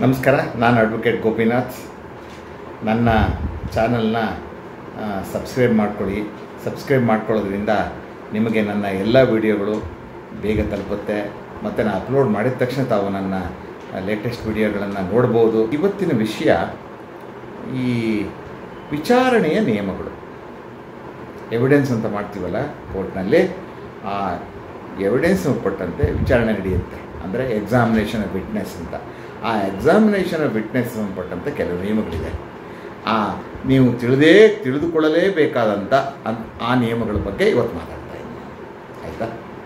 ನಮಸ್ಕಾರ ನಾನು ಅಡ್ವೊಕೇಟ್ ಗೋಪಿನಾಥ್ ನನ್ನ ಚಾನಲ್ನ ಸಬ್ಸ್ಕ್ರೈಬ್ ಮಾಡ್ಕೊಳ್ಳಿ ಸಬ್ಸ್ಕ್ರೈಬ್ ಮಾಡ್ಕೊಳ್ಳೋದ್ರಿಂದ ನಿಮಗೆ ನನ್ನ ಎಲ್ಲ ವಿಡಿಯೋಗಳು ಬೇಗ ತಲುಪುತ್ತೆ ಮತ್ತು ನಾನು ಅಪ್ಲೋಡ್ ಮಾಡಿದ ತಕ್ಷಣ ತಾವು ನನ್ನ ಲೇಟೆಸ್ಟ್ ವಿಡಿಯೋಗಳನ್ನು ನೋಡ್ಬೋದು ಇವತ್ತಿನ ವಿಷಯ ಈ ವಿಚಾರಣೆಯ ನಿಯಮಗಳು ಎವಿಡೆನ್ಸ್ ಅಂತ ಮಾಡ್ತೀವಲ್ಲ ಕೋರ್ಟ್ನಲ್ಲಿ ಆ ಎವಿಡೆನ್ಸ್ ಪಟ್ಟಂತೆ ವಿಚಾರಣೆ ನಡೆಯುತ್ತೆ ಅಂದರೆ ಎಕ್ಸಾಮಿನೇಷನ್ ಆಫ್ ವಿಟ್ನೆಸ್ ಅಂತ ಆ ಎಕ್ಸಾಮಿನೇಷನ್ ಆಫ್ ವಿಟ್ನೆಸ್ ಸಂಬಂಧಪಟ್ಟಂತೆ ಕೆಲವು ನಿಯಮಗಳಿದೆ ಆ ನೀವು ತಿಳಿದೇ ತಿಳಿದುಕೊಳ್ಳಲೇಬೇಕಾದಂಥ ಅನ್- ಆ ನಿಯಮಗಳ ಬಗ್ಗೆ ಇವತ್ತು ಮಾತಾಡ್ತಾ ಇದ್ದೀನಿ ಆಯಿತಾ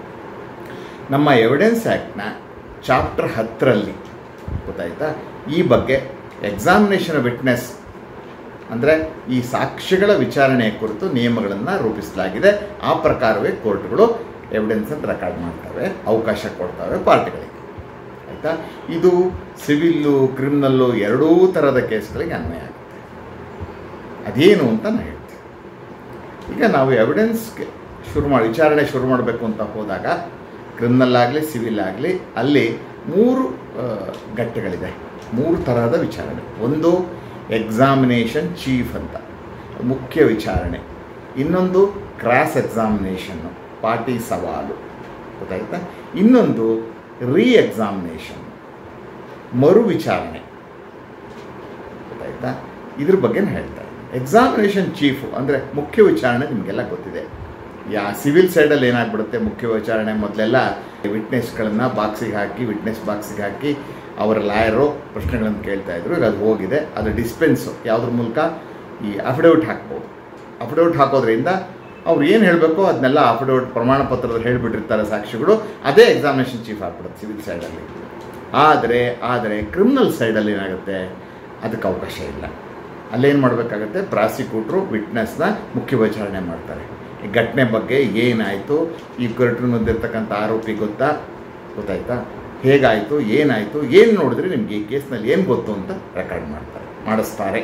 ನಮ್ಮ ಎವಿಡೆನ್ಸ್ ಆ್ಯಕ್ಟ್ನ ಚಾಪ್ಟರ್ ಹತ್ತರಲ್ಲಿ ಗೊತ್ತಾಯ್ತಾ ಈ ಬಗ್ಗೆ ಎಕ್ಸಾಮಿನೇಷನ್ ಆಫ್ ವಿಟ್ನೆಸ್ ಅಂದರೆ ಈ ಸಾಕ್ಷ್ಯಗಳ ವಿಚಾರಣೆಯ ಕುರಿತು ನಿಯಮಗಳನ್ನು ರೂಪಿಸಲಾಗಿದೆ ಆ ಪ್ರಕಾರವೇ ಕೋರ್ಟ್ಗಳು ಎವಿಡೆನ್ಸನ್ನು ರೆಕಾರ್ಡ್ ಮಾಡ್ತವೆ ಅವಕಾಶ ಕೊಡ್ತವೆ ಪಾರ್ಟಿಗಳಿಗೆ ಆಯಿತಾ ಇದು ಸಿವಿಲ್ಲು ಕ್ರಿಮಿನಲ್ಲು ಎರಡೂ ಥರದ ಕೇಸ್ಗಳಿಗೆ ಅನ್ವಯ ಆಗುತ್ತೆ ಅದೇನು ಅಂತ ನಾನು ಹೇಳ್ತೀನಿ ಈಗ ನಾವು ಎವಿಡೆನ್ಸ್ಗೆ ಶುರು ಮಾಡಿ ವಿಚಾರಣೆ ಶುರು ಮಾಡಬೇಕು ಅಂತ ಹೋದಾಗ ಕ್ರಿಮಿನಲ್ ಆಗಲಿ ಸಿವಿಲ್ ಆಗಲಿ ಅಲ್ಲಿ ಮೂರು ಆ, ಘಟ್ಟಗಳಿದೆ ಮೂರು ತರಹದ ವಿಚಾರಣೆ ಒಂದು ಎಕ್ಸಾಮಿನೇಷನ್ ಚೀಫ್ ಅಂತ ಮುಖ್ಯ ವಿಚಾರಣೆ ಇನ್ನೊಂದು ಕ್ರಾಸ್ ಎಕ್ಸಾಮಿನೇಷನ್ನು ಪಾರ್ಟಿ ಸವಾಲು ಗೊತ್ತಾಯ್ತಾ ಇನ್ನೊಂದು ರೀ ಎಕ್ಸಾಮಿನೇಷನ್ ಮರು ವಿಚಾರಣೆ ಗೊತ್ತಾಯ್ತಾ ಇದ್ರ ಬಗ್ಗೆ ನಾನು ಹೇಳ್ತಾ ಇದ್ದೀನಿ ಎಕ್ಸಾಮಿನೇಷನ್ ಚೀಫು ಅಂದರೆ ಮುಖ್ಯ ವಿಚಾರಣೆ ನಿಮಗೆಲ್ಲ ಗೊತ್ತಿದೆ ಯಾ ಸಿವಿಲ್ ಸೈಡಲ್ಲಿ ಏನಾಗ್ಬಿಡುತ್ತೆ ಮುಖ್ಯ ವಿಚಾರಣೆ ಮೊದಲೆಲ್ಲ ವಿಟ್ನೆಸ್ಗಳನ್ನು ಬಾಕ್ಸಿಗೆ ಹಾಕಿ ವಿಟ್ನೆಸ್ ಬಾಕ್ಸಿಗೆ ಹಾಕಿ ಅವರ ಲಾಯರು ಪ್ರಶ್ನೆಗಳನ್ನು ಕೇಳ್ತಾ ಇದ್ರು ಈಗ ಅದು ಹೋಗಿದೆ ಅದು ಡಿಸ್ಪೆನ್ಸು ಯಾವುದ್ರ ಮೂಲಕ ಈ ಅಫಿಡವಿಟ್ ಹಾಕ್ಬೋದು ಅಫಿಡವಿಟ್ ಹಾಕೋದ್ರಿಂದ ಅವ್ರು ಏನು ಹೇಳಬೇಕೋ ಅದನ್ನೆಲ್ಲ ಅಫಿಡವಿಟ್ ಪ್ರಮಾಣ ಪತ್ರದಲ್ಲಿ ಹೇಳಿಬಿಟ್ಟಿರ್ತಾರೆ ಸಾಕ್ಷಿಗಳು ಅದೇ ಎಕ್ಸಾಮಿನೇಷನ್ ಚೀಫ್ ಆಗ್ಬಿಡುತ್ತೆ ಸಿವಿಲ್ ಸೈಡಲ್ಲಿ ಆದರೆ ಆದರೆ ಕ್ರಿಮಿನಲ್ ಸೈಡಲ್ಲಿ ಏನಾಗುತ್ತೆ ಅದಕ್ಕೆ ಅವಕಾಶ ಇಲ್ಲ ಅಲ್ಲೇನು ಮಾಡಬೇಕಾಗತ್ತೆ ಪ್ರಾಸಿಕ್ಯೂಟ್ರು ವಿಟ್ನೆಸ್ನ ಮುಖ್ಯ ವಿಚಾರಣೆ ಮಾಡ್ತಾರೆ ಈ ಘಟನೆ ಬಗ್ಗೆ ಏನಾಯಿತು ಈ ಕೋರ್ಟ್ನ ಮುಂದಿರ್ತಕ್ಕಂಥ ಆರೋಪಿ ಗೊತ್ತಾ ಗೊತ್ತಾಯ್ತಾ ಹೇಗಾಯಿತು ಏನಾಯಿತು ಏನು ನೋಡಿದ್ರೆ ನಿಮಗೆ ಈ ಕೇಸ್ನಲ್ಲಿ ಏನು ಗೊತ್ತು ಅಂತ ರೆಕಾರ್ಡ್ ಮಾಡ್ತಾರೆ ಮಾಡಿಸ್ತಾರೆ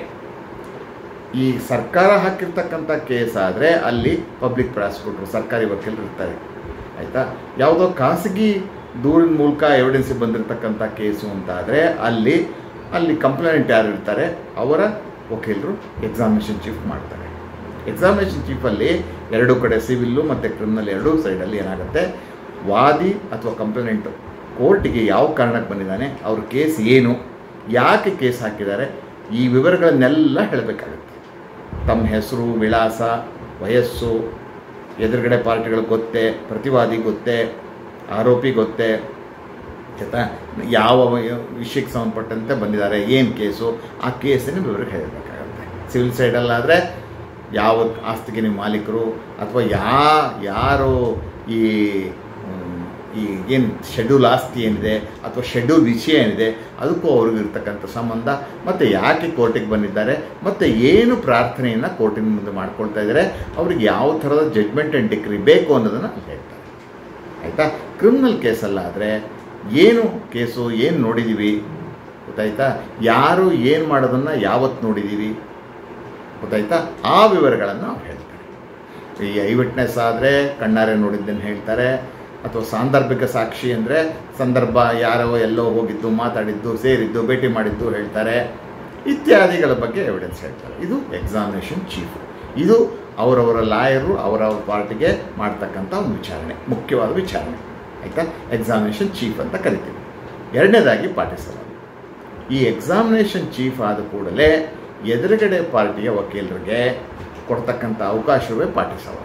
ಈ ಸರ್ಕಾರ ಹಾಕಿರ್ತಕ್ಕಂಥ ಕೇಸ್ ಆದರೆ ಅಲ್ಲಿ ಪಬ್ಲಿಕ್ ಪ್ರಾಸಿಕ್ಯೂಟ್ರು ಸರ್ಕಾರಿ ವಕೀಲರು ಇರ್ತಾರೆ ಆಯಿತಾ ಯಾವುದೋ ಖಾಸಗಿ ದೂರಿನ ಮೂಲಕ ಎವಿಡೆನ್ಸಿಗೆ ಬಂದಿರತಕ್ಕಂಥ ಕೇಸು ಅಂತ ಆದರೆ ಅಲ್ಲಿ ಅಲ್ಲಿ ಕಂಪ್ಲೇಂಟ್ ಯಾರು ಇರ್ತಾರೆ ಅವರ ವಕೀಲರು ಎಕ್ಸಾಮಿನೇಷನ್ ಚೀಫ್ ಮಾಡ್ತಾರೆ ಎಕ್ಸಾಮಿನೇಷನ್ ಚೀಫಲ್ಲಿ ಎರಡೂ ಕಡೆ ಸಿವಿಲ್ಲು ಮತ್ತು ಕ್ರಿಮಿನಲ್ ಎರಡೂ ಸೈಡಲ್ಲಿ ಏನಾಗುತ್ತೆ ವಾದಿ ಅಥವಾ ಕಂಪ್ಲೇಂಟು ಕೋರ್ಟಿಗೆ ಯಾವ ಕಾರಣಕ್ಕೆ ಬಂದಿದ್ದಾನೆ ಅವ್ರ ಕೇಸ್ ಏನು ಯಾಕೆ ಕೇಸ್ ಹಾಕಿದ್ದಾರೆ ಈ ವಿವರಗಳನ್ನೆಲ್ಲ ಹೇಳಬೇಕಾಗುತ್ತೆ ತಮ್ಮ ಹೆಸರು ವಿಳಾಸ ವಯಸ್ಸು ಎದುರುಗಡೆ ಪಾರ್ಟಿಗಳು ಗೊತ್ತೇ ಪ್ರತಿವಾದಿ ಗೊತ್ತೇ ಆರೋಪಿ ಗೊತ್ತೇ ಆಯ್ತಾ ಯಾವ ವ- ವಿಷಯಕ್ಕೆ ಸಂಬಂಧಪಟ್ಟಂತೆ ಬಂದಿದ್ದಾರೆ ಏನು ಕೇಸು ಆ ಕೇಸಿನ ವಿವರ ಹೇಳಬೇಕಾಗತ್ತೆ ಸಿವಿಲ್ ಸೈಡಲ್ಲಾದರೆ ಯಾವ ಆಸ್ತಿಗೆ ನೀವು ಮಾಲೀಕರು ಅಥವಾ ಯಾ ಯಾರು ಈ ಮ್, ಈ ಏನು ಶೆಡ್ಯೂಲ್ ಆಸ್ತಿ ಏನಿದೆ ಅಥವಾ ಶೆಡ್ಯೂಲ್ ವಿಷಯ ಏನಿದೆ ಅದಕ್ಕೂ ಅವ್ರಿಗೂ ಇರ್ತಕ್ಕಂಥ ಸಂಬಂಧ ಮತ್ತು ಯಾಕೆ ಕೋರ್ಟಿಗೆ ಬಂದಿದ್ದಾರೆ ಮತ್ತು ಏನು ಪ್ರಾರ್ಥನೆಯನ್ನು ಕೋರ್ಟಿನ ಮುಂದೆ ಮಾಡ್ಕೊಳ್ತಾ ಇದ್ದಾರೆ ಅವ್ರಿಗೆ ಯಾವ ಥರದ ಜಡ್ಮೆಂಟ್ ಆ್ಯಂಡ್ ಡಿಗ್ರಿ ಬೇಕು ಅನ್ನೋದನ್ನು ಅಲ್ಲಿ ಹೇಳ್ತಾರೆ ಆಯಿತಾ ಕ್ರಿಮಿನಲ್ ಕೇಸಲ್ಲಾದರೆ ಏನು ಕೇಸು ಏನು ನೋಡಿದ್ದೀವಿ ಗೊತ್ತಾಯ್ತಾ ಯಾರು ಏನು ಮಾಡೋದನ್ನು ಯಾವತ್ತು ನೋಡಿದ್ದೀವಿ ಗೊತ್ತಾಯ್ತಾ ಆ ವಿವರಗಳನ್ನು ಅವ್ರು ಹೇಳ್ತಾರೆ ಈ ಐ ವಿಟ್ನೆಸ್ ಆದರೆ ಕಣ್ಣಾರೆ ನೋಡಿದ್ದನ್ನು ಹೇಳ್ತಾರೆ ಅಥವಾ ಸಾಂದರ್ಭಿಕ ಸಾಕ್ಷಿ ಅಂದರೆ ಸಂದರ್ಭ ಯಾರೋ ಎಲ್ಲೋ ಹೋಗಿದ್ದು ಮಾತಾಡಿದ್ದು ಸೇರಿದ್ದು ಭೇಟಿ ಮಾಡಿದ್ದು ಹೇಳ್ತಾರೆ ಇತ್ಯಾದಿಗಳ ಬಗ್ಗೆ ಎವಿಡೆನ್ಸ್ ಹೇಳ್ತಾರೆ ಇದು ಎಕ್ಸಾಮಿನೇಷನ್ ಚೀಫ್ ಇದು ಅವರವರ ಲಾಯರು ಅವರವರ ಪಾರ್ಟಿಗೆ ಮಾಡ್ತಕ್ಕಂಥ ಒಂದು ವಿಚಾರಣೆ ಮುಖ್ಯವಾದ ವಿಚಾರಣೆ ಆಯಿತಾ ಎಕ್ಸಾಮಿನೇಷನ್ ಚೀಫ್ ಅಂತ ಕರಿತೀವಿ ಎರಡನೇದಾಗಿ ಪಾರ್ಟಿ ಸವಾಲು ಈ ಎಕ್ಸಾಮಿನೇಷನ್ ಚೀಫ್ ಆದ ಕೂಡಲೇ ಎದುರುಗಡೆ ಪಾರ್ಟಿಯ ವಕೀಲರಿಗೆ ಕೊಡ್ತಕ್ಕಂಥ ಅವಕಾಶವೇ ಪಾರ್ಟಿ ಸವಾಲು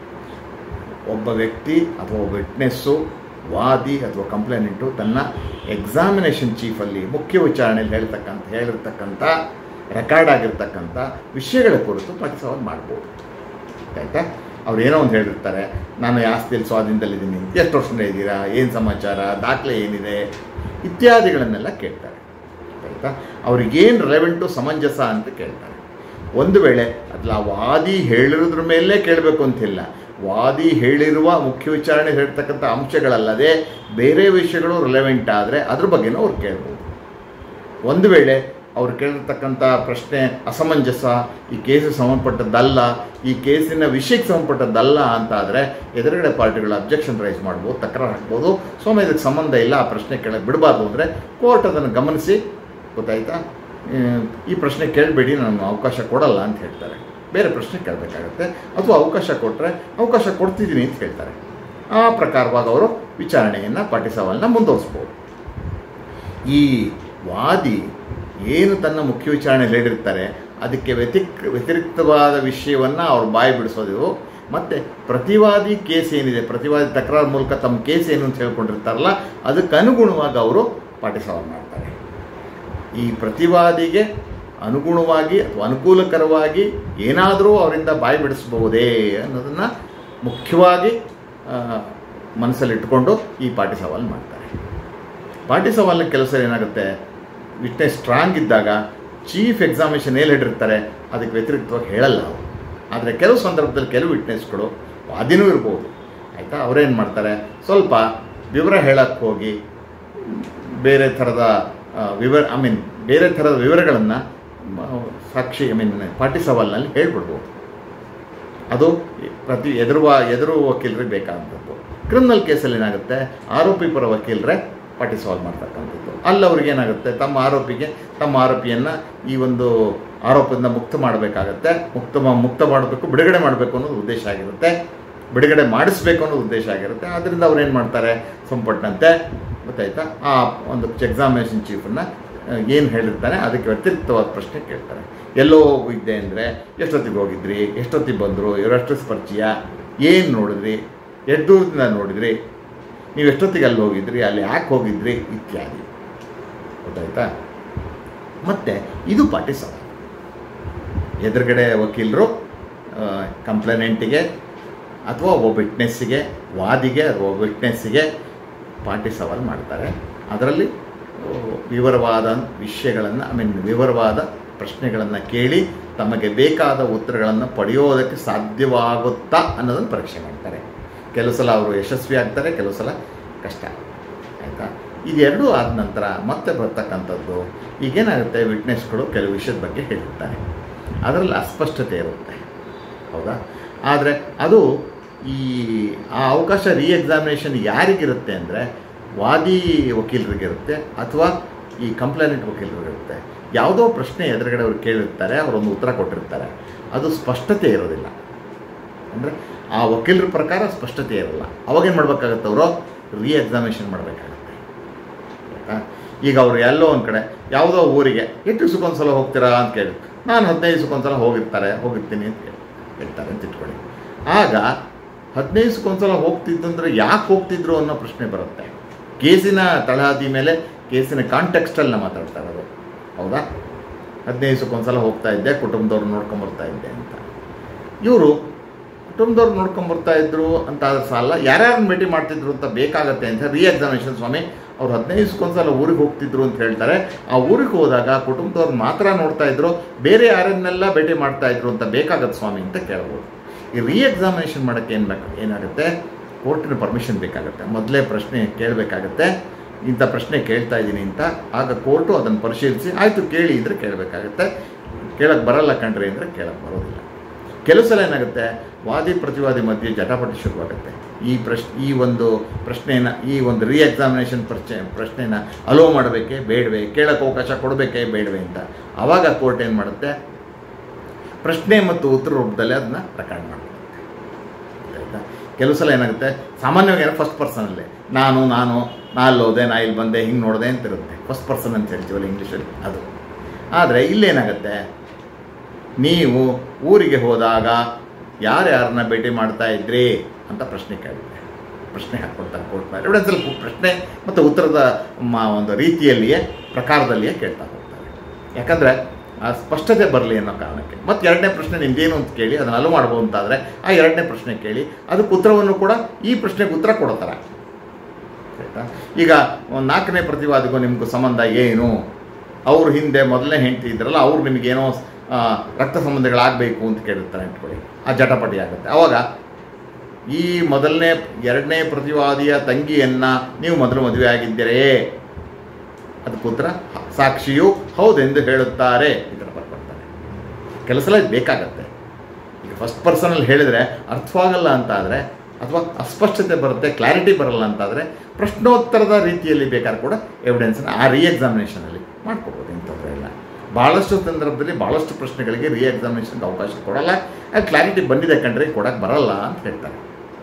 ಒಬ್ಬ ವ್ಯಕ್ತಿ ಅಥವಾ ವಿಟ್ನೆಸ್ಸು ವಾದಿ ಅಥವಾ ಕಂಪ್ಲೇಂಟು ತನ್ನ ಎಕ್ಸಾಮಿನೇಷನ್ ಚೀಫಲ್ಲಿ ಮುಖ್ಯ ವಿಚಾರಣೆಯಲ್ಲಿ ಹೇಳ್ತಕ್ಕಂಥ ಹೇಳಿರ್ತಕ್ಕಂಥ ರೆಕಾರ್ಡ್ ಆಗಿರ್ತಕ್ಕಂಥ ವಿಷಯಗಳ ಕುರಿತು ಪಾರ್ಟಿ ಸವಾಲು ಮಾಡ್ಬೋದು ಆಯಿತಾ ಅವ್ರು ಏನೋ ಒಂದು ಹೇಳಿರ್ತಾರೆ ನಾನು ಈ ಆಸ್ತಿಯಲ್ಲಿ ಸ್ವಾಧೀನದಲ್ಲಿದ್ದೀನಿ ಎಷ್ಟು ವರ್ಷದಿಂದ ಇದ್ದೀರಾ ಏನು ಸಮಾಚಾರ ದಾಖಲೆ ಏನಿದೆ ಇತ್ಯಾದಿಗಳನ್ನೆಲ್ಲ ಕೇಳ್ತಾರೆ ಆಯಿತಾ ಅವ್ರಿಗೇನು ರೆಲೆವೆಂಟು ಸಮಂಜಸ ಅಂತ ಕೇಳ್ತಾರೆ ಒಂದು ವೇಳೆ ಅಲ್ಲ ವಾದಿ ಹೇಳಿರೋದ್ರ ಮೇಲೆ ಕೇಳಬೇಕು ಅಂತಿಲ್ಲ ವಾದಿ ಹೇಳಿರುವ ಮುಖ್ಯ ವಿಚಾರಣೆ ಹೇಳ್ತಕ್ಕಂಥ ಅಂಶಗಳಲ್ಲದೆ ಬೇರೆ ವಿಷಯಗಳು ರಿಲೆವೆಂಟ್ ಆದರೆ ಅದ್ರ ಬಗ್ಗೆನೂ ಅವ್ರು ಕೇಳ್ಬೋದು ಒಂದು ವೇಳೆ ಅವ್ರು ಕೇಳಿರ್ತಕ್ಕಂಥ ಪ್ರಶ್ನೆ ಅಸಮಂಜಸ ಈ ಕೇಸಿಗೆ ಸಂಬಂಧಪಟ್ಟದ್ದಲ್ಲ ಈ ಕೇಸಿನ ವಿಷಯಕ್ಕೆ ಸಂಬಂಧಪಟ್ಟದ್ದಲ್ಲ ಅಂತ ಆದರೆ ಎದುರುಗಡೆ ಪಾರ್ಟಿಗಳು ಅಬ್ಜೆಕ್ಷನ್ ರೈಸ್ ಮಾಡ್ಬೋದು ತಕರಾರು ಹಾಕ್ಬೋದು ಸೋಮ ಇದಕ್ಕೆ ಸಂಬಂಧ ಇಲ್ಲ ಆ ಪ್ರಶ್ನೆ ಕೇಳಕ್ಕೆ ಬಿಡಬಾರ್ದು ಅಂದರೆ ಕೋರ್ಟ್ ಅದನ್ನು ಗಮನಿಸಿ ಗೊತ್ತಾಯ್ತಾ ಆ, ಈ ಪ್ರಶ್ನೆ ಕೇಳಬೇಡಿ ನಾನು ಅವಕಾಶ ಕೊಡಲ್ಲ ಅಂತ ಹೇಳ್ತಾರೆ ಬೇರೆ ಪ್ರಶ್ನೆ ಕೇಳಬೇಕಾಗತ್ತೆ ಅಥವಾ ಅವಕಾಶ ಕೊಟ್ಟರೆ ಅವಕಾಶ ಕೊಡ್ತಿದ್ದೀನಿ ಅಂತ ಹೇಳ್ತಾರೆ ಆ ಪ್ರಕಾರವಾಗಿ ಅವರು ವಿಚಾರಣೆಯನ್ನು ಪಾಟಿ ಸವಾಲನ್ನ ಮುಂದುವರಿಸ್ಬೋದು ಈ ವಾದಿ ಏನು ತನ್ನ ಮುಖ್ಯ ವಿಚಾರಣೆಯಲ್ಲಿ ಹೇಳಿರ್ತಾರೆ ಅದಕ್ಕೆ ವ್ಯತಿಕ್ ವ್ಯತಿರಿಕ್ತವಾದ ವಿಷಯವನ್ನು ಅವ್ರು ಬಾಯಿ ಬಿಡಿಸೋದು ಮತ್ತು ಪ್ರತಿವಾದಿ ಕೇಸ್ ಏನಿದೆ ಪ್ರತಿವಾದಿ ತಕರಾರು ಮೂಲಕ ತಮ್ಮ ಕೇಸ್ ಏನು ಅಂತ ಹೇಳ್ಕೊಂಡಿರ್ತಾರಲ್ಲ ಅದಕ್ಕೆ ಅನುಗುಣವಾಗಿ ಅವರು ಪಾಟಿ ಸವಾಲು ಮಾಡ್ತಾರೆ ಈ ಪ್ರತಿವಾದಿಗೆ ಅನುಗುಣವಾಗಿ ಅಥವಾ ಅನುಕೂಲಕರವಾಗಿ ಏನಾದರೂ ಅವರಿಂದ ಬಾಯಿ ಬಿಡಿಸಬಹುದೇ ಅನ್ನೋದನ್ನು ಮುಖ್ಯವಾಗಿ ಆ, ಮನಸ್ಸಲ್ಲಿಟ್ಕೊಂಡು ಈ ಪಾಟಿ ಸವಾಲು ಮಾಡ್ತಾರೆ ಪಾಟಿ ಸವಾಲಿನ ಕೆಲಸ ಏನಾಗುತ್ತೆ ವಿಟ್ನೆಸ್ ಸ್ಟ್ರಾಂಗ್ ಇದ್ದಾಗ ಚೀಫ್ ಎಕ್ಸಾಮಿನೇಷನ್ ಏನು ಹೇಳಿರ್ತಾರೆ ಅದಕ್ಕೆ ವ್ಯತಿರಿಕ್ತವಾಗಿ ಹೇಳಲ್ಲ ಅವರು ಆದರೆ ಕೆಲವು ಸಂದರ್ಭದಲ್ಲಿ ಕೆಲವು ವಿಟ್ನೆಸ್ಗಳು ವಾದಿನೂ ಇರ್ಬೋದು ಆಯಿತಾ ಅವರೇನು ಮಾಡ್ತಾರೆ ಸ್ವಲ್ಪ ವಿವರ ಹೇಳಕ್ಕೆ ಹೋಗಿ ಬೇರೆ ಥರದ ಆ, ವಿವರ ಐ ಮೀನ್ ಬೇರೆ ಥರದ ವಿವರಗಳನ್ನು ಸಾಕ್ಷಿ ಐ ಮೀನ್ ಪಾಟಿ ಸವಾಲಿನಲ್ಲಿ ಹೇಳ್ಬಿಡ್ಬೋದು ಅದು ಪ್ರತಿ ಎದುರುವ ಎದುರು ವಕೀಲರಿಗೆ ಬೇಕಾದಂಥದ್ದು ಕ್ರಿಮಿನಲ್ ಕೇಸಲ್ಲಿ ಏನಾಗುತ್ತೆ ಆರೋಪಿ ಪರ ವಕೀಲರೇ ಪಾಟಿ ಸಾಲ್ವ್ ಮಾಡ್ತಕ್ಕಂಥದ್ದು ಅಲ್ಲಿ ಅವ್ರಿಗೆ ಏನಾಗುತ್ತೆ ತಮ್ಮ ಆರೋಪಿಗೆ ತಮ್ಮ ಆರೋಪಿಯನ್ನು ಈ ಒಂದು ಆರೋಪದಿಂದ ಮುಕ್ತ ಮಾಡಬೇಕಾಗತ್ತೆ ಮುಕ್ತ ಮಾ- ಮುಕ್ತ ಮಾಡಬೇಕು ಬಿಡುಗಡೆ ಮಾಡಬೇಕು ಅನ್ನೋದು ಉದ್ದೇಶ ಆಗಿರುತ್ತೆ ಬಿಡುಗಡೆ ಮಾಡಿಸ್ಬೇಕು ಅನ್ನೋದು ಉದ್ದೇಶ ಆಗಿರುತ್ತೆ ಆದ್ದರಿಂದ ಅವ್ರು ಏನು ಮಾಡ್ತಾರೆ ಸಂಪಟ್ಟಂತೆ ಗೊತ್ತಾಯ್ತಾ ಆ ಒಂದು ಎಕ್ಸಾಮಿನೇಷನ್ ಚೀಫನ್ನು ಏನು ಹೇಳಿರ್ತಾನೆ ಅದಕ್ಕೆ ವ್ಯತಿರಿಕ್ತವಾದ ಪ್ರಶ್ನೆ ಕೇಳ್ತಾರೆ ಎಲ್ಲೋ ಹೋಗಿದ್ದೆ ಅಂದರೆ ಎಷ್ಟೊತ್ತಿಗೆ ಹೋಗಿದ್ರಿ ಎಷ್ಟೊತ್ತಿಗೆ ಬಂದರು ಇವರಷ್ಟು ಪರಿಚಯ ಏನು ನೋಡಿದ್ರಿ ಎಷ್ಟು ದೂರದಿಂದ ನೋಡಿದ್ರಿ ನೀವು ಎಷ್ಟೊತ್ತಿಗೆ ಅಲ್ಲಿ ಹೋಗಿದ್ರಿ ಅಲ್ಲಿ ಯಾಕೆ ಹೋಗಿದ್ರಿ ಇತ್ಯಾದಿ ಗೊತ್ತಾಯ್ತಾ ಮತ್ತು ಇದು ಪಾಟಿ ಸವಾಲು ಎದುರುಗಡೆ ವಕೀಲರು ಕಂಪ್ಲೇನೆಂಟಿಗೆ ಅಥವಾ ಒಬ್ಬ ವಿಟ್ನೆಸ್ಸಿಗೆ ವಾದಿಗೆ ಅಥವಾ ವಿಟ್ನೆಸ್ಸಿಗೆ ಪಾಟಿ ಸವಾಲು ಮಾಡ್ತಾರೆ ಅದರಲ್ಲಿ ಆ, ವಿವರವಾದ ವಿಷಯಗಳನ್ನು ಐ ಮೀನ್ ವಿವರವಾದ ಪ್ರಶ್ನೆಗಳನ್ನು ಕೇಳಿ ತಮಗೆ ಬೇಕಾದ ಉತ್ತರಗಳನ್ನು ಪಡೆಯೋದಕ್ಕೆ ಸಾಧ್ಯವಾಗುತ್ತಾ ಅನ್ನೋದನ್ನು ಪರೀಕ್ಷೆ ಮಾಡ್ತಾರೆ ಕೆಲವು ಸಲ ಅವರು ಯಶಸ್ವಿ ಆಗ್ತಾರೆ ಕೆಲವು ಸಲ ಕಷ್ಟ ಆಯಿತಾ ಇದೆರಡೂ ಆದ ನಂತರ ಮತ್ತೆ ಬರ್ತಕ್ಕಂಥದ್ದು ಈಗೇನಾಗುತ್ತೆ ವಿಟ್ನೆಸ್ಗಳು ಕೆಲವು ವಿಷಯದ ಬಗ್ಗೆ ಹೇಳಿರ್ತಾರೆ ಅದರಲ್ಲಿ ಅಸ್ಪಷ್ಟತೆ ಇರುತ್ತೆ ಹೌದಾ ಆದರೆ ಅದು ಈ ಆ ಅವಕಾಶ ರೀ ಎಕ್ಸಾಮಿನೇಷನ್ ಯಾರಿಗಿರುತ್ತೆ ಅಂದರೆ ವಾದಿ ವಕೀಲರಿಗಿರುತ್ತೆ ಅಥವಾ ಈ ಕಂಪ್ಲೇನೆಂಟ್ ವಕೀಲರಿಗಿರುತ್ತೆ ಯಾವುದೋ ಪ್ರಶ್ನೆ ಎದುರುಗಡೆ ಅವ್ರು ಕೇಳಿರ್ತಾರೆ ಅವರೊಂದು ಉತ್ತರ ಕೊಟ್ಟಿರ್ತಾರೆ ಅದು ಸ್ಪಷ್ಟತೆ ಇರೋದಿಲ್ಲ ಅಂದರೆ ಆ ವಕೀಲರ ಪ್ರಕಾರ ಸ್ಪಷ್ಟತೆ ಇರಲ್ಲ ಅವಾಗೇನು ಮಾಡ್ಬೇಕಾಗತ್ತೆ ಅವರು ರೀ ಎಕ್ಸಾಮಿನೇಷನ್ ಮಾಡಬೇಕಾಗತ್ತೆ ಆಯ್ತಾ ಈಗ ಅವರು ಎಲ್ಲೋ ಒಂದು ಕಡೆ ಯಾವುದೋ ಊರಿಗೆ ಎಷ್ಟು ದಿವಸಕ್ಕೊಂದ್ಸಲ ಹೋಗ್ತೀರಾ ಅಂತ ಕೇಳಿ ನಾನು ಹದಿನೈದು ದಿವಸಕ್ಕೊಂದ್ಸಲ ಹೋಗಿರ್ತಾರೆ ಹೋಗಿರ್ತೀನಿ ಅಂತ ಕೇಳಿ ಹೇಳ್ತಾರೆ ಅಂತ ಇಟ್ಕೊಳ್ಳಿ ಆಗ ಹದಿನೈದು ದಿವಸಕ್ಕೊಂದ್ಸಲ ಹೋಗ್ತಿದ್ದಂದ್ರೆ ಯಾಕೆ ಹೋಗ್ತಿದ್ರು ಅನ್ನೋ ಪ್ರಶ್ನೆ ಬರುತ್ತೆ ಕೇಸಿನ ತಳಹದಿ ಮೇಲೆ ಕೇಸಿನ ಕಾಂಟೆಕ್ಸ್ಟಲ್ಲಿ ಮಾತಾಡ್ತಾ ಇರೋದು ಹೌದಾ ಹದಿನೈದು ದಿವಸಕ್ಕೊಂದ್ಸಲ ಹೋಗ್ತಾ ಇದ್ದೆ ಕುಟುಂಬದವ್ರು ನೋಡ್ಕೊಂಬರ್ತಾ ಇದ್ದೆ ಅಂತ ಇವರು ಕುಟುಂಬದವ್ರು ನೋಡ್ಕೊಂಬರ್ತಾ ಇದ್ರು ಅಂತ ಆದ್ರೆ ಸಾಲ ಯಾರ್ಯಾರನ್ನ ಭೇಟಿ ಮಾಡ್ತಿದ್ರು ಅಂತ ಬೇಕಾಗತ್ತೆ ಅಂತ ರೀ ಎಕ್ಸಾಮಿನೇಷನ್ ಸ್ವಾಮಿ ಅವ್ರು ಹದಿನೈದು ದಿವಸಕ್ಕೊಂದ್ಸಲ ಊರಿಗೆ ಹೋಗ್ತಿದ್ರು ಅಂತ ಹೇಳ್ತಾರೆ ಆ ಊರಿಗೆ ಹೋದಾಗ ಕುಟುಂಬದವ್ರು ಮಾತ್ರ ನೋಡ್ತಾ ಇದ್ರು ಬೇರೆ ಯಾರನ್ನೆಲ್ಲ ಭೇಟಿ ಮಾಡ್ತಾ ಇದ್ರು ಅಂತ ಬೇಕಾಗತ್ತೆ ಸ್ವಾಮಿ ಅಂತ ಕೇಳ್ಬೋದು ಈ ರೀ ಎಕ್ಸಾಮಿನೇಷನ್ ಮಾಡೋಕ್ಕೆ ಏನು ಬೇಕು ಏನಾಗುತ್ತೆ ಕೋರ್ಟಿನ ಪರ್ಮಿಷನ್ ಬೇಕಾಗುತ್ತೆ ಮೊದಲೇ ಪ್ರಶ್ನೆ ಕೇಳಬೇಕಾಗತ್ತೆ ಇಂಥ ಪ್ರಶ್ನೆ ಕೇಳ್ತಾ ಇದ್ದೀನಿ ಅಂತ ಆಗ ಕೋರ್ಟು ಅದನ್ನು ಪರಿಶೀಲಿಸಿ ಆಯಿತು ಕೇಳಿ ಅಂದರೆ ಕೇಳಬೇಕಾಗತ್ತೆ ಕೇಳಕ್ಕೆ ಬರಲ್ಲ ಕಣ್ರಿ ಅಂದರೆ ಕೇಳಕ್ಕೆ ಬರೋದಿಲ್ಲ ಕೆಲವು ಸಲ ಏನಾಗುತ್ತೆ ವಾದಿ ಪ್ರತಿವಾದಿ ಮಧ್ಯೆ ಜಟಾಪಟಿ ಶುರುವಾಗುತ್ತೆ ಈ ಪ್ರಶ್ ಈ ಒಂದು ಪ್ರಶ್ನೆನ ಈ ಒಂದು ರೀ ಎಕ್ಸಾಮಿನೇಷನ್ ಪ್ರಶ್ನೆ ಪ್ರಶ್ನೆನ ಅಲೋ ಮಾಡಬೇಕೆ ಬೇಡವೆ ಕೇಳಕ್ಕೆ ಅವಕಾಶ ಕೊಡಬೇಕೇ ಬೇಡವೆ ಅಂತ ಆವಾಗ ಕೋರ್ಟ್ ಏನು ಮಾಡುತ್ತೆ ಪ್ರಶ್ನೆ ಮತ್ತು ಉತ್ತರ ರೂಪದಲ್ಲಿ ಅದನ್ನ ರೆಕಾರ್ಡ್ ಮಾಡ್ತಾರೆ ಆಯಿತಾ ಕೆಲವು ಸಲ ಏನಾಗುತ್ತೆ ಸಾಮಾನ್ಯವಾಗಿ ಏನೋ ಫಸ್ಟ್ ಪರ್ಸನಲ್ಲೇ ನಾನು ನಾನು ನಾ ಅಲ್ಲಿ ಹೋದೆ ನಾ ಇಲ್ಲಿ ಬಂದೆ ಹಿಂಗೆ ನೋಡಿದೆ ಅಂತ ಇರುತ್ತೆ ಫಸ್ಟ್ ಪರ್ಸನ್ ಅಂತ ಹೇಳ್ತೀವಲ್ಲ ಇಂಗ್ಲೀಷಲ್ಲಿ ಅದು ಆದರೆ ಇಲ್ಲೇನಾಗುತ್ತೆ ನೀವು ಊರಿಗೆ ಹೋದಾಗ ಯಾರ್ಯಾರನ್ನ ಭೇಟಿ ಮಾಡ್ತಾ ಇದ್ರಿ ಅಂತ ಪ್ರಶ್ನೆ ಕೇಳಿದ್ರೆ ಪ್ರಶ್ನೆ ಹಾಕ್ಕೊಡ್ತಾರೆ ಕೋರ್ಟ್ ಎವಿಡೆನ್ಸಲ್ಲಿ ಪ್ರಶ್ನೆ ಮತ್ತು ಉತ್ತರದ ಮ- ಒಂದು ರೀತಿಯಲ್ಲಿಯೇ ಪ್ರಕಾರದಲ್ಲಿಯೇ ಕೇಳ್ತಾ ಹೋಗ್ತಾರೆ ಯಾಕಂದರೆ ಆ ಸ್ಪಷ್ಟತೆ ಬರಲಿ ಅನ್ನೋ ಕಾರಣಕ್ಕೆ ಮತ್ತು ಎರಡನೇ ಪ್ರಶ್ನೆ ನಿಮ್ದೇನು ಅಂತ ಕೇಳಿ ಅದನ್ನು ಅಲೋ ಮಾಡ್ಬೋದು ಅಂತಾದರೆ ಆ ಎರಡನೇ ಪ್ರಶ್ನೆ ಕೇಳಿ ಅದಕ್ಕೆ ಉತ್ತರವನ್ನು ಕೂಡ ಈ ಪ್ರಶ್ನೆಗೆ ಉತ್ತರ ಕೊಡೋ ಥರ ಆಯ್ತಾ ಈಗ ಒಂದು ನಾಲ್ಕನೇ ಪ್ರತಿವಾದಿಗೂ ನಿಮಗೂ ಸಂಬಂಧ ಏನು ಅವ್ರ ಹಿಂದೆ ಮೊದಲನೇ ಹೆಂಡತಿ ಇದ್ರಲ್ಲ ಅವ್ರು ನಿಮಗೇನೋ ಆ, ರಕ್ತ ಸಂಬಂಧಗಳಾಗಬೇಕು ಅಂತ ಕೇಳಿರ್ತಾರೆ ಅಂದ್ಕೊಳ್ಳಿ ಆ ಜಟಾಪಟಿ ಆಗುತ್ತೆ ಆವಾಗ ಈ ಮೊದಲನೇ ಎರಡನೇ ಪ್ರತಿವಾದಿಯ ತಂಗಿಯನ್ನು ನೀವು ಮೊದಲು ಮದುವೆ ಆಗಿದ್ದೀರೇ ಅದಕ್ಕೆ ಉತ್ತರ ಹ- ಸಾಕ್ಷಿಯು ಹೌದೆಂದು ಹೇಳುತ್ತಾರೆ ಈ ಥರ ಬರ್ಕೊಡ್ತಾರೆ ಕೆಲವು ಸಲ ಇದು ಬೇಕಾಗತ್ತೆ ಈಗ ಫಸ್ಟ್ ಪರ್ಸನಲ್ಲಿ ಹೇಳಿದರೆ ಅರ್ಥವಾಗಲ್ಲ ಅಂತ ಆದರೆ ಅಥವಾ ಅಸ್ಪಷ್ಟತೆ ಬರುತ್ತೆ ಕ್ಲಾರಿಟಿ ಬರಲ್ಲ ಅಂತಾದರೆ ಪ್ರಶ್ನೋತ್ತರದ ರೀತಿಯಲ್ಲಿ ಬೇಕಾದ್ರೆ ಕೂಡ ಎವಿಡೆನ್ಸನ್ನು ಆ ರೀ ಎಕ್ಸಾಮಿನೇಷನಲ್ಲಿ ಮಾಡ್ಕೋಬೋದು ಇಂಥ ತೊಂದರೆ ಇಲ್ಲ ಭಾಳಷ್ಟು ಸಂದರ್ಭದಲ್ಲಿ ಭಾಳಷ್ಟು ಪ್ರಶ್ನೆಗಳಿಗೆ ರೀ ಎಕ್ಸಾಮಿನೇಷನ್ಗೆ ಅವಕಾಶ ಕೊಡಲ್ಲ ಕ್ಲಾರಿಟಿ ಬಂದಿದೆ ಕಂಡ್ರೆ ಕೊಡೋಕ್ಕೆ ಬರಲ್ಲ ಅಂತ ಹೇಳ್ತಾರೆ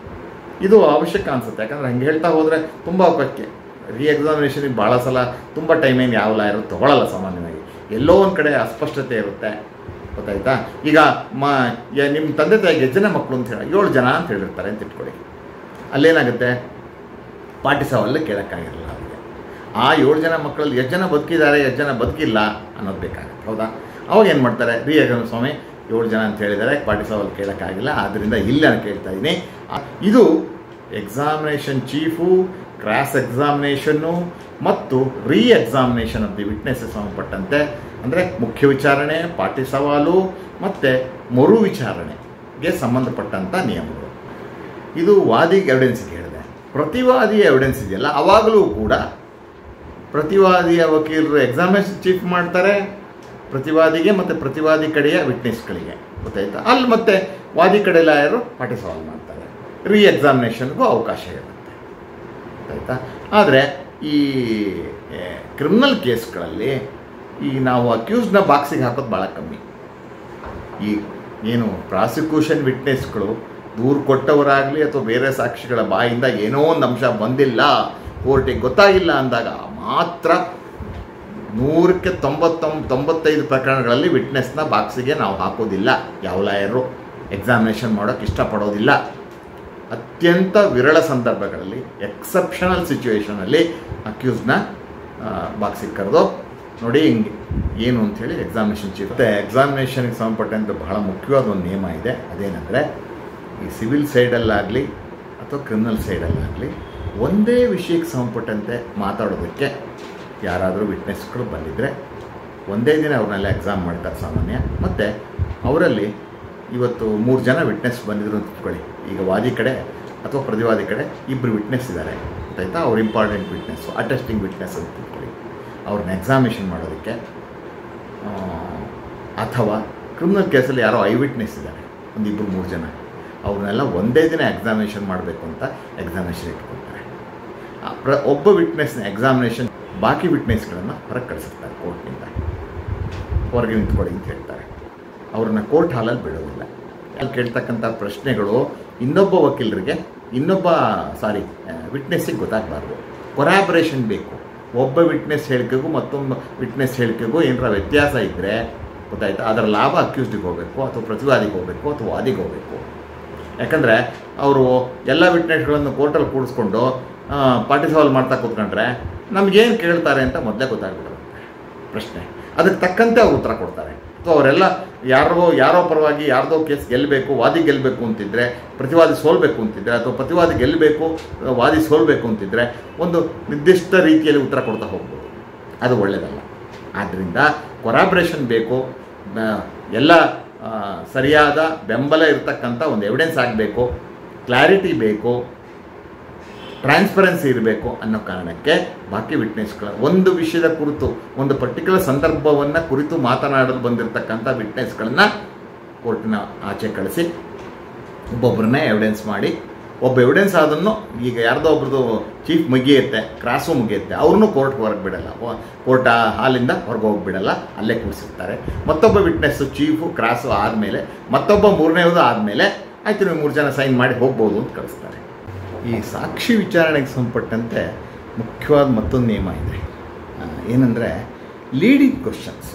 ಇದು ಅವಶ್ಯಕ ಅನಿಸುತ್ತೆ ಯಾಕಂದರೆ ಹಂಗೆ ಹೇಳ್ತಾ ಹೋದರೆ ತುಂಬ ಅವಕಾಶಕ್ಕೆ ರೀ ಎಕ್ಸಾಮಿನೇಷನಿಗೆ ಭಾಳ ಸಲ ತುಂಬ ಟೈಮಿಂಗ್ ಯಾವ ಲಾಯರು ತೊಗೊಳಲ್ಲ ಸಾಮಾನ್ಯವಾಗಿ ಎಲ್ಲೋ ಒಂದು ಕಡೆ ಅಸ್ಪಷ್ಟತೆ ಇರುತ್ತೆ ಗೊತ್ತಾಯ್ತಾ ಈಗ ಮ ಯ- ನಿಮ್ಮ ತಂದೆ ತಾಯಿಗೆ ಎಷ್ಟು ಜನ ಮಕ್ಕಳು ಅಂತ ಹೇಳಿ ಏಳು ಜನ ಅಂತ ಹೇಳಿರ್ತಾರೆ ಅಂತ ಇಟ್ಕೊಳ್ಳಿ ಅಲ್ಲೇನಾಗುತ್ತೆ ಪಾಠಿಸವಲ್ಲೇ ಕೇಳೋಕ್ಕಾಗಿರಲ್ಲ ಅವರಿಗೆ ಆ ಏಳು ಜನ ಮಕ್ಕಳಲ್ಲಿ ಎಷ್ಟು ಜನ ಬದುಕಿದ್ದಾರೆ ಎಷ್ಟು ಜನ ಬದುಕಿಲ್ಲ ಅನ್ನೋದು ಬೇಕಾಗುತ್ತೆ ಹೌದಾ ಅವಾಗ ಏನು ಮಾಡ್ತಾರೆ ರೀ ಯಾಕಂದ್ರೆ ಸ್ವಾಮಿ ಏಳು ಜನ ಅಂತ ಹೇಳಿದ್ದಾರೆ ಪಾಠಿಸವಲ್ಲಿ ಕೇಳೋಕ್ಕಾಗಿಲ್ಲ ಆದ್ದರಿಂದ ಇಲ್ಲ ನಾನು ಕೇಳ್ತಾ ಇದ್ದೀನಿ ಆ- ಇದು ಎಕ್ಸಾಮಿನೇಷನ್ ಚೀಫು ಕ್ರಾಸ್ ಎಕ್ಸಾಮಿನೇಷನ್ನು ಮತ್ತು ರೀ ಎಕ್ಸಾಮಿನೇಷನ್ ಆಫ್ ದಿ ವಿಟ್ನೆಸ್ಗೆ ಸಂಬಂಧಪಟ್ಟಂತೆ ಅಂದರೆ ಮುಖ್ಯ ವಿಚಾರಣೆ ಪಾಠಿ ಸವಾಲು ಮತ್ತು ಮರು ವಿಚಾರಣೆಗೆ ಸಂಬಂಧಪಟ್ಟಂಥ ನಿಯಮಗಳು ಇದು ವಾದಿಗೆ ಎವಿಡೆನ್ಸ್ಗೆ ಹೇಳಿದೆ ಪ್ರತಿವಾದಿ ಎವಿಡೆನ್ಸ್ ಇದೆಯಲ್ಲ ಅವಾಗಲೂ ಕೂಡ ಪ್ರತಿವಾದಿಯ ವಕೀಲರು ಎಕ್ಸಾಮಿನೇಷನ್ ಚೀಫ್ ಮಾಡ್ತಾರೆ ಪ್ರತಿವಾದಿಗೆ ಮತ್ತು ಪ್ರತಿವಾದಿ ಕಡೆಯ ವಿಟ್ನೆಸ್ಗಳಿಗೆ ಗೊತ್ತಾಯ್ತಾ ಅಲ್ಲಿ ಮತ್ತೆ ವಾದಿ ಕಡೆ ಲಾಯರು ಪಾಠಿ ಸವಾಲ್ ಮಾಡ್ತಾರೆ ರೀ ಎಕ್ಸಾಮಿನೇಷನ್ಗೂ ಅವಕಾಶ ಇರುತ್ತೆ ಆಯಿತಾ ಆದರೆ ಈ ಕ್ರಿಮಿನಲ್ ಕೇಸ್ಗಳಲ್ಲಿ ಈ ನಾವು ಅಕ್ಯೂಸ್ನ ಬಾಕ್ಸಿಗೆ ಹಾಕೋದು ಭಾಳ ಕಮ್ಮಿ ಈ ಏನು ಪ್ರಾಸಿಕ್ಯೂಷನ್ ವಿಟ್ನೆಸ್ಗಳು ದೂರು ಕೊಟ್ಟವರಾಗಲಿ ಅಥವಾ ಬೇರೆ ಸಾಕ್ಷಿಗಳ ಬಾಯಿಂದ ಏನೋ ಒಂದು ಅಂಶ ಬಂದಿಲ್ಲ ಕೋರ್ಟಿಗೆ ಗೊತ್ತಾಗಿಲ್ಲ ಅಂದಾಗ ಮಾತ್ರ ನೂರಕ್ಕೆ ತೊಂಬತ್ತೊಂಬ ತೊಂಬತ್ತೈದು ಪ್ರಕರಣಗಳಲ್ಲಿ ವಿಟ್ನೆಸ್ನ ಬಾಕ್ಸಿಗೆ ನಾವು ಹಾಕೋದಿಲ್ಲ ಯಾವ ಲಾಯರು ಎಕ್ಸಾಮಿನೇಷನ್ ಮಾಡೋಕ್ಕೆ ಇಷ್ಟಪಡೋದಿಲ್ಲ ಅತ್ಯಂತ ವಿರಳ ಸಂದರ್ಭಗಳಲ್ಲಿ ಎಕ್ಸೆಪ್ಷನಲ್ ಸಿಚುವೇಷನಲ್ಲಿ ಅಕ್ಯೂಸ್ನ ಬಾಕ್ಸಿಗೆ ಕರೆದು ನೋಡಿ ಹಿಂಗೆ ಏನು ಅಂಥೇಳಿ ಎಕ್ಸಾಮಿನೇಷನ್ ಚೀಫ್ ಮತ್ತು ಎಕ್ಸಾಮಿನೇಷನ್ಗೆ ಸಂಬಂಧಪಟ್ಟಂತೆ ಬಹಳ ಮುಖ್ಯವಾದ ಒಂದು ನಿಯಮ ಇದೆ ಅದೇನೆಂದರೆ ಈ ಸಿವಿಲ್ ಸೈಡಲ್ಲಾಗಲಿ ಅಥವಾ ಕ್ರಿಮಿನಲ್ ಸೈಡಲ್ಲಾಗಲಿ ಒಂದೇ ವಿಷಯಕ್ಕೆ ಸಂಬಂಧಪಟ್ಟಂತೆ ಮಾತಾಡೋದಕ್ಕೆ ಯಾರಾದರೂ ವಿಟ್ನೆಸ್ಗಳು ಬಂದಿದ್ದರೆ ಒಂದೇ ದಿನ ಅವ್ರನ್ನೆಲ್ಲ ಎಕ್ಸಾಮ್ ಮಾಡ್ತಾರೆ ಸಾಮಾನ್ಯ ಮತ್ತು ಅವರಲ್ಲಿ ಇವತ್ತು ಮೂರು ಜನ ವಿಟ್ನೆಸ್ ಬಂದಿದ್ರು ಅಂತ ಇಟ್ಕೊಳ್ಳಿ ಈಗ ವಾದಿ ಕಡೆ ಅಥವಾ ಪ್ರತಿವಾದಿ ಕಡೆ ಇಬ್ಬರು ವಿಟ್ನೆಸ್ ಇದ್ದಾರೆ ಗೊತ್ತಾಯ್ತಾ ಅವ್ರು ಇಂಪಾರ್ಟೆಂಟ್ ವಿಟ್ನೆಸ್ಸು ಅಟೆಸ್ಟಿಂಗ್ ವಿಟ್ನೆಸ್ ಅಂತ ಇಟ್ಕೊಳ್ಳಿ ಅವ್ರನ್ನ ಎಕ್ಸಾಮಿನೇಷನ್ ಮಾಡೋದಕ್ಕೆ ಆ, ಅಥವಾ ಕ್ರಿಮಿನಲ್ ಕೇಸಲ್ಲಿ ಯಾರೋ ಐ ವಿಟ್ನೆಸ್ ಇದ್ದಾರೆ ಒಂದು ಇಬ್ಬರು ಮೂರು ಜನ ಅವ್ರನ್ನೆಲ್ಲ ಒಂದೇ ದಿನ ಎಕ್ಸಾಮಿನೇಷನ್ ಮಾಡಬೇಕು ಅಂತ ಎಕ್ಸಾಮಿನೇಷನ್ ಇಟ್ಕೊಳ್ತಾರೆ ಆ ಪ್ರ ಒಬ್ಬ ವಿಟ್ನೆಸ್ನ ಎಕ್ಸಾಮಿನೇಷನ್ ಬಾಕಿ ವಿಟ್ನೆಸ್ಗಳನ್ನು ಹೊರಗೆ ಕಳಿಸಿರ್ತಾರೆ ಕೋರ್ಟ್ನಿಂದ ಹೊರಗೆ ನಿಂತ್ಕೊಳ್ಳಿ ಅಂತ ಹೇಳ್ತಾರೆ ಅವ್ರನ್ನ ಕೋರ್ಟ್ ಹಾಲಲ್ಲಿ ಬಿಡೋದಿಲ್ಲ ಅಲ್ಲಿ ಕೇಳ್ತಕ್ಕಂಥ ಪ್ರಶ್ನೆಗಳು ಇನ್ನೊಬ್ಬ ವಕೀಲರಿಗೆ ಇನ್ನೊಬ್ಬ ಸಾರಿ ವಿಟ್ನೆಸ್ಸಿಗೆ ಗೊತ್ತಾಗಬಾರ್ದು ಕೊರಾಬರೇಷನ್ ಬೇಕು ಒಬ್ಬ ವಿಟ್ನೆಸ್ ಹೇಳಿಕೆಗೂ ಮತ್ತೊಂದು ವಿಟ್ನೆಸ್ ಹೇಳಿಕೆಗೂ ಏನರ ವ್ಯತ್ಯಾಸ ಇದ್ದರೆ ಗೊತ್ತಾಯ್ತಾ ಅದರ ಲಾಭ ಅಕ್ಯೂಸ್ಡಿಗೆ ಹೋಗಬೇಕು ಅಥವಾ ಪ್ರತಿವಾದಿಗೆ ಹೋಗಬೇಕು ಅಥವಾ ವಾದಿಗೆ ಹೋಗಬೇಕು ಯಾಕಂದರೆ ಅವರು ಎಲ್ಲ ವಿಟ್ನೆಸ್ಗಳನ್ನು ಕೋರ್ಟಲ್ಲಿ ಕೂಡಿಸ್ಕೊಂಡು ಪಾರ್ಟಿ ಸವಾಲ್ ಮಾಡ್ತಾ ಕೂತ್ಕೊಂಡ್ರೆ ನಮಗೇನು ಕೇಳ್ತಾರೆ ಅಂತ ಮೊದಲೇ ಗೊತ್ತಾಗ್ಬಿಡುತ್ತೆ ಪ್ರಶ್ನೆ ಅದಕ್ಕೆ ತಕ್ಕಂತೆ ಅವ್ರು ಉತ್ತರ ಕೊಡ್ತಾರೆ ಸೊ ಅವರೆಲ್ಲ ಯಾರೋ ಯಾರೋ ಪರವಾಗಿ ಯಾರ್ದೋ ಕೇಸ್ ಗೆಲ್ಲಬೇಕು ವಾದಿ ಗೆಲ್ಲಬೇಕು ಅಂತಿದ್ರೆ ಪ್ರತಿವಾದಿ ಸೋಲ್ಬೇಕು ಅಂತಿದ್ರೆ ಅಥವಾ ಪ್ರತಿವಾದಿ ಗೆಲ್ಲಬೇಕು ವಾದಿ ಸೋಲ್ಬೇಕು ಅಂತಿದ್ರೆ ಒಂದು ನಿರ್ದಿಷ್ಟ ರೀತಿಯಲ್ಲಿ ಉತ್ತರ ಕೊಡ್ತಾ ಹೋಗ್ಬೋದು ಅದು ಒಳ್ಳೆಯದಲ್ಲ ಆದ್ದರಿಂದ ಕೊರಾಬ್ರೇಷನ್ ಬೇಕು ಆ, ಎಲ್ಲ ಆ, ಸರಿಯಾದ ಬೆಂಬಲ ಇರತಕ್ಕಂಥ ಒಂದು ಎವಿಡೆನ್ಸ್ ಆಗಬೇಕು ಕ್ಲಾರಿಟಿ ಬೇಕು ಟ್ರಾನ್ಸ್ಪರೆನ್ಸಿ ಇರಬೇಕು ಅನ್ನೋ ಕಾರಣಕ್ಕೆ ಬಾಕಿ ವಿಟ್ನೆಸ್ಗಳ ಒಂದು ವಿಷಯದ ಕುರಿತು ಒಂದು ಪರ್ಟಿಕ್ಯುಲರ್ ಸಂದರ್ಭವನ್ನು ಕುರಿತು ಮಾತನಾಡಲು ಬಂದಿರತಕ್ಕಂಥ ವಿಟ್ನೆಸ್ಗಳನ್ನ ಕೋರ್ಟಿನ ಆಚೆ ಕಳಿಸಿ ಒಬ್ಬೊಬ್ಬರನ್ನೇ ಎವಿಡೆನ್ಸ್ ಮಾಡಿ ಒಬ್ಬ ಎವಿಡೆನ್ಸ್ ಆದನ್ನು ಈಗ ಯಾರ್ದೋ ಒಬ್ರದ್ದು ಚೀಫ್ ಮುಗಿಯುತ್ತೆ ಕ್ರಾಸು ಮುಗಿಯುತ್ತೆ ಅವ್ರನ್ನೂ ಕೋರ್ಟ್ಗೆ ಹೊರಗೆ ಬಿಡಲ್ಲ ಕೋರ್ಟ್ ಹಾಲಿಂದ ಹೊರಗೆ ಹೋಗಿಬಿಡಲ್ಲ ಅಲ್ಲೇ ಕೂರಿಸಿರ್ತಾರೆ ಮತ್ತೊಬ್ಬ ವಿಟ್ನೆಸ್ಸು ಚೀಫು ಕ್ರಾಸು ಆದಮೇಲೆ ಮತ್ತೊಬ್ಬ ಮೂರನೇದು ಆದಮೇಲೆ ಆಯ್ತು ನೀವು ಮೂರು ಜನ ಸೈನ್ ಮಾಡಿ ಹೋಗ್ಬೋದು ಅಂತ ಕಳಿಸ್ತಾರೆ ಈ ಸಾಕ್ಷಿ ವಿಚಾರಣೆಗೆ ಸಂಬಂಧಪಟ್ಟಂತೆ ಮುಖ್ಯವಾದ ಮತ್ತೊಂದು ನಿಯಮ ಇದೆ ಆ, ಏನಂದರೆ ಲೀಡಿಂಗ್ ಕ್ವಶನ್ಸ್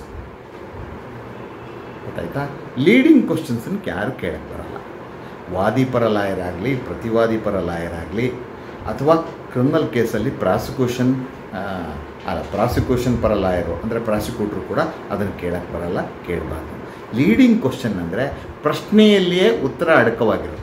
ಗೊತ್ತಾಯ್ತಾ ಲೀಡಿಂಗ್ ಕ್ವಶನ್ಸನ್ನು ಯಾರು ಕೇಳಕ್ಕೆ ಬರಲ್ಲ ವಾದಿ ಪರ ಲಾಯರ್ ಆಗಲಿ ಪ್ರತಿವಾದಿ ಪರ ಲಾಯರ್ ಆಗಲಿ ಅಥವಾ ಕ್ರಿಮಿನಲ್ ಕೇಸಲ್ಲಿ ಪ್ರಾಸಿಕ್ಯೂಷನ್ ಅಲ್ಲ ಪ್ರಾಸಿಕ್ಯೂಷನ್ ಪರ ಲಾಯರು ಅಂದರೆ ಪ್ರಾಸಿಕ್ಯೂಟ್ರು ಕೂಡ ಅದನ್ನು ಕೇಳಕ್ಕೆ ಬರಲ್ಲ ಕೇಳಬಾರ್ದು ಲೀಡಿಂಗ್ ಕ್ವಶನ್ ಅಂದರೆ ಪ್ರಶ್ನೆಯಲ್ಲಿಯೇ ಉತ್ತರ ಅಡಕವಾಗಿರುತ್ತೆ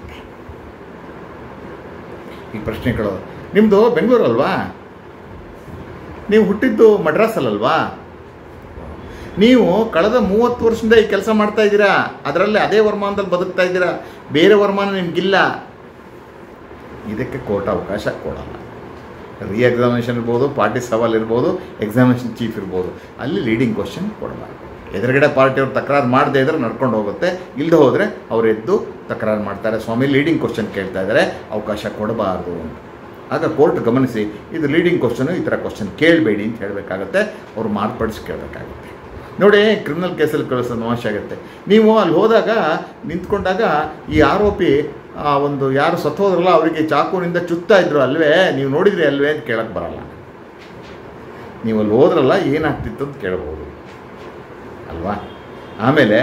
ಈ ಪ್ರಶ್ನೆಗಳು ನಿಮ್ಮದು ಬೆಂಗಳೂರು ಅಲ್ವಾ ನೀವು ಹುಟ್ಟಿದ್ದು ಮಡ್ರಾಸಲ್ಲಲ್ವಾ ನೀವು ಕಳೆದ ಮೂವತ್ತು ವರ್ಷದಿಂದ ಈ ಕೆಲಸ ಮಾಡ್ತಾ ಇದ್ದೀರಾ ಅದರಲ್ಲಿ ಅದೇ ವರಮಾನದಲ್ಲಿ ಬದುಕ್ತಾ ಇದ್ದೀರಾ ಬೇರೆ ವರಮಾನ ನಿಮಗಿಲ್ಲ ಇದಕ್ಕೆ ಕೋರ್ಟ್ ಅವಕಾಶ ಕೊಡಲ್ಲ ರೀ ಎಕ್ಸಾಮಿನೇಷನ್ ಇರ್ಬೋದು ಪಾರ್ಟಿ ಸವಾಲ್ ಇರ್ಬೋದು ಎಕ್ಸಾಮಿನೇಷನ್ ಚೀಫ್ ಇರ್ಬೋದು ಅಲ್ಲಿ ಲೀಡಿಂಗ್ ಕ್ವಶನ್ ಕೊಡಬಾರ್ದು ಎದುರುಗಡೆ ಪಾರ್ಟಿಯವ್ರು ತಕರಾರು ಮಾಡದೇ ಇದ್ರೆ ನಡ್ಕೊಂಡು ಹೋಗುತ್ತೆ ಇಲ್ಲದೆ ಹೋದರೆ ಅವ್ರು ಎದ್ದು ತಕರಾರು ಮಾಡ್ತಾರೆ ಸ್ವಾಮಿ ಲೀಡಿಂಗ್ ಕ್ವಶನ್ ಕೇಳ್ತಾ ಇದ್ದಾರೆ ಅವಕಾಶ ಕೊಡಬಾರ್ದು ಅಂತ ಆಗ ಕೋರ್ಟ್ ಗಮನಿಸಿ ಇದು ಲೀಡಿಂಗ್ ಕ್ವಶನು ಈ ಥರ ಕ್ವಶನ್ ಕೇಳಬೇಡಿ ಅಂತ ಹೇಳಬೇಕಾಗತ್ತೆ ಅವ್ರು ಮಾರ್ಪಡಿಸಿ ಕೇಳಬೇಕಾಗುತ್ತೆ ನೋಡಿ ಕ್ರಿಮಿನಲ್ ಕೇಸಲ್ಲಿ ಕಳಿಸೋದು ಮೋಶ ಆಗುತ್ತೆ ನೀವು ಅಲ್ಲಿ ಹೋದಾಗ ನಿಂತ್ಕೊಂಡಾಗ ಈ ಆರೋಪಿ ಆ ಒಂದು ಯಾರು ಸತ್ತೋದ್ರಲ್ಲ ಅವರಿಗೆ ಚಾಕುವಿನಿಂದ ಚುತ್ತಾ ಇದ್ರು ಅಲ್ವೇ ನೀವು ನೋಡಿದ್ರಿ ಅಲ್ವೇ ಅಂತ ಕೇಳಕ್ಕೆ ಬರಲ್ಲ ನೀವು ಅಲ್ಲಿ ಹೋದ್ರಲ್ಲ ಏನಾಗ್ತಿತ್ತು ಅಂತ ಕೇಳ್ಬೋದು ಅಲ್ವಾ ಆಮೇಲೆ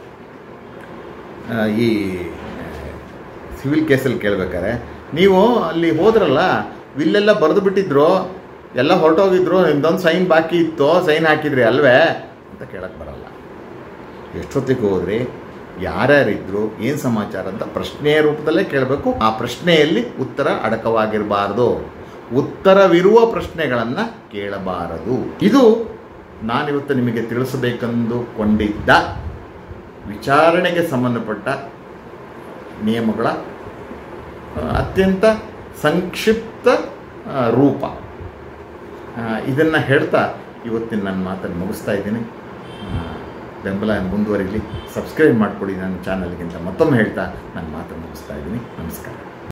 ಆ, ಈ ಸಿವಿಲ್ ಕೇಸಲ್ಲಿ ಕೇಳ್ಬೇಕಾರೆ ನೀವು ಅಲ್ಲಿ ಹೋದ್ರಲ್ಲ ವಿಲ್ಲೆಲ್ಲ ಬರೆದು ಬಿಟ್ಟಿದ್ರು ಎಲ್ಲ ಹೊರಟೋಗಿದ್ರು ನಿಮ್ದೊಂದು ಸೈನ್ ಬಾಕಿ ಇತ್ತು ಸೈನ್ ಹಾಕಿದ್ರಿ ಅಲ್ವೇ ಅಂತ ಕೇಳಕ್ಕೆ ಬರಲ್ಲ ಎಷ್ಟೊತ್ತಿಗೆ ಹೋದ್ರಿ ಯಾರ್ಯಾರಿದ್ರು ಏನು ಸಮಾಚಾರ ಅಂತ ಪ್ರಶ್ನೆಯ ರೂಪದಲ್ಲೇ ಕೇಳಬೇಕು ಆ ಪ್ರಶ್ನೆಯಲ್ಲಿ ಉತ್ತರ ಅಡಕವಾಗಿರಬಾರ್ದು ಉತ್ತರವಿರುವ ಪ್ರಶ್ನೆಗಳನ್ನು ಕೇಳಬಾರದು ಇದು ನಾನಿವತ್ತು ನಿಮಗೆ ತಿಳಿಸಬೇಕೆಂದುಕೊಂಡಿದ್ದ ವಿಚಾರಣೆಗೆ ಸಂಬಂಧಪಟ್ಟ ನಿಯಮಗಳ ಆ, ಅತ್ಯಂತ ಸಂಕ್ಷಿಪ್ತ ಆ, ರೂಪ ಇದನ್ನು ಹೇಳ್ತಾ ಇವತ್ತಿನ ನನ್ನ ಮಾತನ್ನು ಮುಗಿಸ್ತಾ ಇದ್ದೀನಿ ಆ, ಬೆಂಬಲ ಮುಂದುವರಿಲಿ ಸಬ್ಸ್ಕ್ರೈಬ್ ಮಾಡಿಕೊಡಿ ನನ್ನ ಚಾನಲ್ಗಿಂತ ಮತ್ತೊಮ್ಮೆ ಹೇಳ್ತಾ ನನ್ನ ಮಾತನ್ನು ಮುಗಿಸ್ತಾ ಇದ್ದೀನಿ ನಮಸ್ಕಾರ